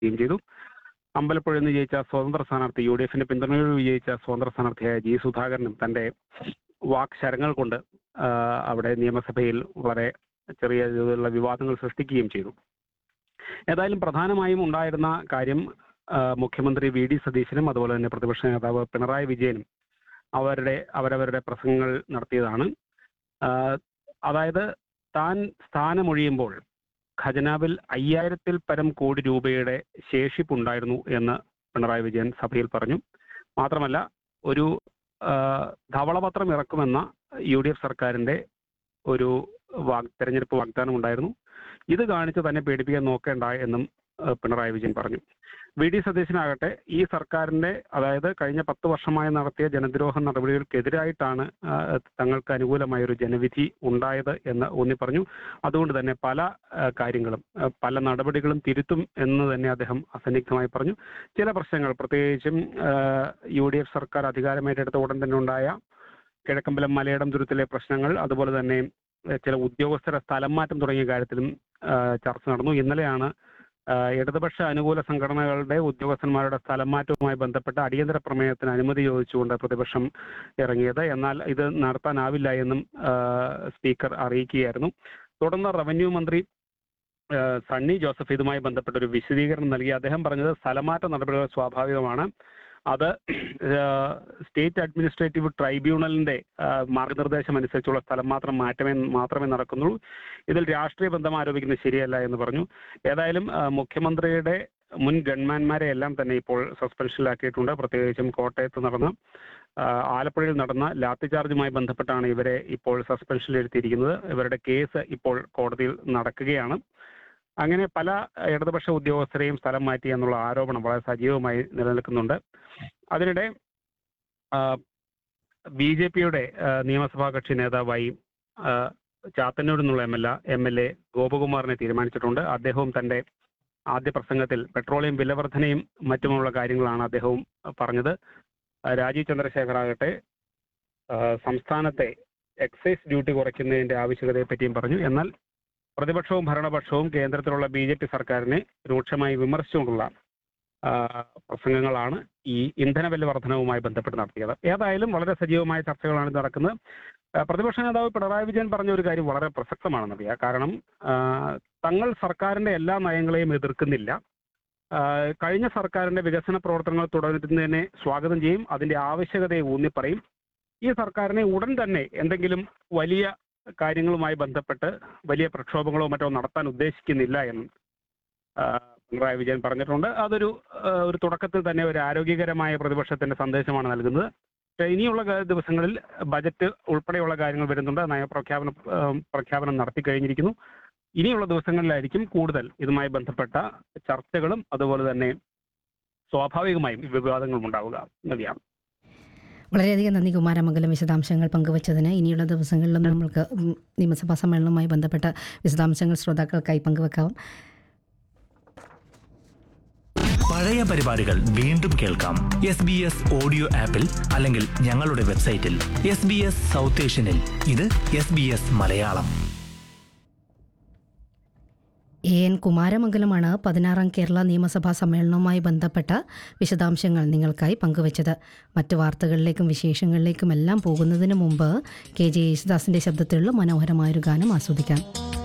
പ്രഖ്യാപിക്കുകയും ചെയ്തു അമ്പലപ്പുഴയിൽ നിന്ന് ജയിച്ച സ്വതന്ത്ര സ്ഥാനാർത്ഥി യു ഡി എഫിന്റെ പിന്തുണയോട് വിജയിച്ച സ്വതന്ത്ര സ്ഥാനാർത്ഥിയായ ജി സുധാകരനും തന്റെ വാക്ശരങ്ങൾ കൊണ്ട് ആ, അവിടെ നിയമസഭയിൽ വളരെ ചെറിയ രീതിയിലുള്ള വിവാദങ്ങൾ സൃഷ്ടിക്കുകയും ചെയ്തു ഏതായാലും പ്രധാനമായും ഉണ്ടായിരുന്ന കാര്യം ആ, മുഖ്യമന്ത്രി വി ഡി സതീശനും അതുപോലെ തന്നെ പ്രതിപക്ഷ നേതാവ് പിണറായി വിജയനും അവരുടെ അവരവരുടെ പ്രസംഗങ്ങൾ നടത്തിയതാണ് ആ, അതായത് താൻ സ്ഥാനമൊഴിയുമ്പോൾ ഖജനാവിൽ അയ്യായിരത്തിൽ പരം കോടി രൂപയുടെ ശേഷിപ്പുണ്ടായിരുന്നു എന്ന് പിണറായി വിജയൻ സഭയിൽ പറഞ്ഞു മാത്രമല്ല ഒരു ആ, ധവളപത്രം ഇറക്കുമെന്ന യു ഡി എഫ് സർക്കാരിന്റെ ഒരു വാഗ് തെരഞ്ഞെടുപ്പ് വാഗ്ദാനം ഉണ്ടായിരുന്നു ഇത് കാണിച്ച് തന്നെ പേടിപ്പിക്കാൻ നോക്കേണ്ട എന്നും ആ, പിണറായി വിജയൻ പറഞ്ഞു വി ഡി സതീശനാകട്ടെ ഈ സർക്കാരിന്റെ അതായത് കഴിഞ്ഞ പത്ത് വർഷമായി നടത്തിയ ജനദ്രോഹ നടപടികൾക്കെതിരായിട്ടാണ് ആ, തങ്ങൾക്ക് അനുകൂലമായ ഒരു ജനവിധി ഉണ്ടായത് എന്ന് ഊന്നി പറഞ്ഞു അതുകൊണ്ട് തന്നെ പല ആ, കാര്യങ്ങളും ആ, പല നടപടികളും തിരുത്തും എന്ന് തന്നെ അദ്ദേഹം അസന്നിഗ്ധമായി പറഞ്ഞു ചില പ്രശ്നങ്ങൾ പ്രത്യേകിച്ചും യു ഡി എഫ് സർക്കാർ അധികാരമേറ്റെടുത്ത ഉടൻ തന്നെ ഉണ്ടായ കിഴക്കമ്പലം മലയിടം ദുരത്തിലെ പ്രശ്നങ്ങൾ അതുപോലെ തന്നെ ഏഹ്, ചില ഉദ്യോഗസ്ഥരെ സ്ഥലം മാറ്റം തുടങ്ങിയ കാര്യത്തിലും ആ, ചർച്ച നടന്നു ഇന്നലെയാണ് ആ, ഇടതുപക്ഷ അനുകൂല സംഘടനകളുടെ ഉദ്യോഗസ്ഥന്മാരുടെ സ്ഥലം മാറ്റവുമായി ബന്ധപ്പെട്ട അടിയന്തര പ്രമേയത്തിന് അനുമതി ചോദിച്ചുകൊണ്ട് പ്രതിപക്ഷം ഇറങ്ങിയത് എന്നാൽ ഇത് നടത്താനാവില്ല എന്നും ആ, സ്പീക്കർ അറിയിക്കുകയായിരുന്നു തുടർന്ന് റവന്യൂ മന്ത്രി ആ, സണ്ണി ജോസഫ് ഇതുമായി ബന്ധപ്പെട്ട ഒരു വിശദീകരണം നൽകി അദ്ദേഹം പറഞ്ഞത് സ്ഥലമാറ്റ നടപടികൾ സ്വാഭാവികമാണ് അത് ആ, സ്റ്റേറ്റ് അഡ്മിനിസ്ട്രേറ്റീവ് ട്രൈബ്യൂണലിന്റെ ആ, മാർഗനിർദ്ദേശം അനുസരിച്ചുള്ള സ്ഥലം മാത്രം മാറ്റമേ മാത്രമേ നടക്കുന്നുള്ളൂ ഇതിൽ രാഷ്ട്രീയ ബന്ധം ആരോപിക്കുന്നത് ശരിയല്ല എന്ന് പറഞ്ഞു ഏതായാലും ആ, മുഖ്യമന്ത്രിയുടെ മുൻ ഗൺമാന്മാരെ എല്ലാം തന്നെ ഇപ്പോൾ സസ്പെൻഷനിലാക്കിയിട്ടുണ്ട് പ്രത്യേകിച്ചും കോട്ടയത്ത് നടന്ന ആ, ആലപ്പുഴയിൽ നടന്ന ലാത്തി ചാർജുമായി ബന്ധപ്പെട്ടാണ് ഇവരെ ഇപ്പോൾ സസ്പെൻഷനിൽ എടുത്തിരിക്കുന്നത് ഇവരുടെ കേസ് ഇപ്പോൾ കോടതിയിൽ നടക്കുകയാണ് അങ്ങനെ പല ഇടതുപക്ഷ ഉദ്യോഗസ്ഥരെയും സ്ഥലം മാറ്റി എന്നുള്ള ആരോപണം വളരെ സജീവമായി നിലനിൽക്കുന്നുണ്ട് അതിനിടെ ബി ജെ പിയുടെ നിയമസഭാ കക്ഷി നേതാവായി ആ, ചാത്തന്നൂർ നിന്നുള്ള M L M L A ഗോപകുമാറിനെ തീരുമാനിച്ചിട്ടുണ്ട് അദ്ദേഹവും തന്റെ ആദ്യ പ്രസംഗത്തിൽ പെട്രോളിയം വിലവർധനയും മറ്റുമുള്ള കാര്യങ്ങളാണ് അദ്ദേഹവും പറഞ്ഞത് ആ, രാജീവ് ചന്ദ്രശേഖർ ആകട്ടെ ആ, സംസ്ഥാനത്തെ എക്സൈസ് ഡ്യൂട്ടി കുറയ്ക്കുന്നതിന്റെ ആവശ്യകതയെ പറ്റിയും പറഞ്ഞു എന്നാൽ പ്രതിപക്ഷവും ഭരണപക്ഷവും കേന്ദ്രത്തിലുള്ള ബി ജെ പി സർക്കാരിനെ രൂക്ഷമായി വിമർശിച്ചുകൊണ്ടുള്ള ആ, പ്രസംഗങ്ങളാണ് ഈ ഇന്ധനവില വർധനവുമായി ബന്ധപ്പെട്ട് നടത്തിയത് ഏതായാലും വളരെ സജീവമായ ചർച്ചകളാണ് ഇത് നടക്കുന്നത് ആ, പ്രതിപക്ഷ നേതാവ് പിണറായി വിജയൻ പറഞ്ഞ ഒരു കാര്യം വളരെ പ്രസക്തമാണെന്നറിയാം കാരണം ആ, തങ്ങൾ സർക്കാരിന്റെ എല്ലാ നയങ്ങളെയും എതിർക്കുന്നില്ല ആ, കഴിഞ്ഞ സർക്കാരിന്റെ വികസന പ്രവർത്തനങ്ങൾ തുടരുന്നതിനെ സ്വാഗതം ചെയ്യും അതിന്റെ ആവശ്യകതയെ ഊന്നിപ്പറയും ഈ സർക്കാരിനെ ഉടൻ തന്നെ എന്തെങ്കിലും വലിയ കാര്യങ്ങളുമായി ബന്ധപ്പെട്ട് വലിയ പ്രക്ഷോഭങ്ങളോ മറ്റോ നടത്താൻ ഉദ്ദേശിക്കുന്നില്ല എന്നും ആ, പിണറായി വിജയൻ പറഞ്ഞിട്ടുണ്ട് അതൊരു ആ, ഒരു തുടക്കത്തിൽ തന്നെ ഒരു ആരോഗ്യകരമായ പ്രതിപക്ഷത്തിന്റെ സന്ദേശമാണ് നൽകുന്നത് പക്ഷേ ഇനിയുള്ള ക- ദിവസങ്ങളിൽ ബജറ്റ് ഉൾപ്പെടെയുള്ള കാര്യങ്ങൾ വരുന്നുണ്ട് നയപ്രഖ്യാപനം ആ, പ്രഖ്യാപനം നടത്തി കഴിഞ്ഞിരിക്കുന്നു ഇനിയുള്ള ദിവസങ്ങളിലായിരിക്കും കൂടുതൽ ഇതുമായി ബന്ധപ്പെട്ട ചർച്ചകളും അതുപോലെ തന്നെ സ്വാഭാവികമായും ഈ വിവാദങ്ങളും ഉണ്ടാവുക നദിയാണ് വളരെയധികം നന്ദി കുമാരമംഗലം വിശദാംശങ്ങൾ പങ്കുവച്ചതിന് ഇനിയുള്ള ദിവസങ്ങളിലും നമ്മൾക്ക് ഉം, നിയമസഭാ സമ്മേളനവുമായി ബന്ധപ്പെട്ട വിശദാംശങ്ങൾ ശ്രോതാക്കൾക്കായി പങ്കുവെക്കാം പഴയ പരിപാടികൾ വീണ്ടും കേൾക്കാം എസ് ബി എസ് ഓഡിയോ ആപ്പിൽ അല്ലെങ്കിൽ ഞങ്ങളുടെ വെബ്സൈറ്റിൽ എസ് ബി എസ് സൗത്ത് ഏഷ്യനിൽ ഇത് S B S Malayalam A N കുമാരമംഗലമാണ് പതിനാറാം കേരള നിയമസഭാ സമ്മേളനവുമായി ബന്ധപ്പെട്ട വിശദാംശങ്ങൾ നിങ്ങൾക്കായി പങ്കുവച്ചത് മറ്റു വാർത്തകളിലേക്കും വിശേഷങ്ങളിലേക്കും എല്ലാം പോകുന്നതിന് മുമ്പ് കെ ജെ യേശുദാസിന്റെ ശബ്ദത്തിലുള്ള മനോഹരമായൊരു ഗാനം ആസ്വദിക്കാം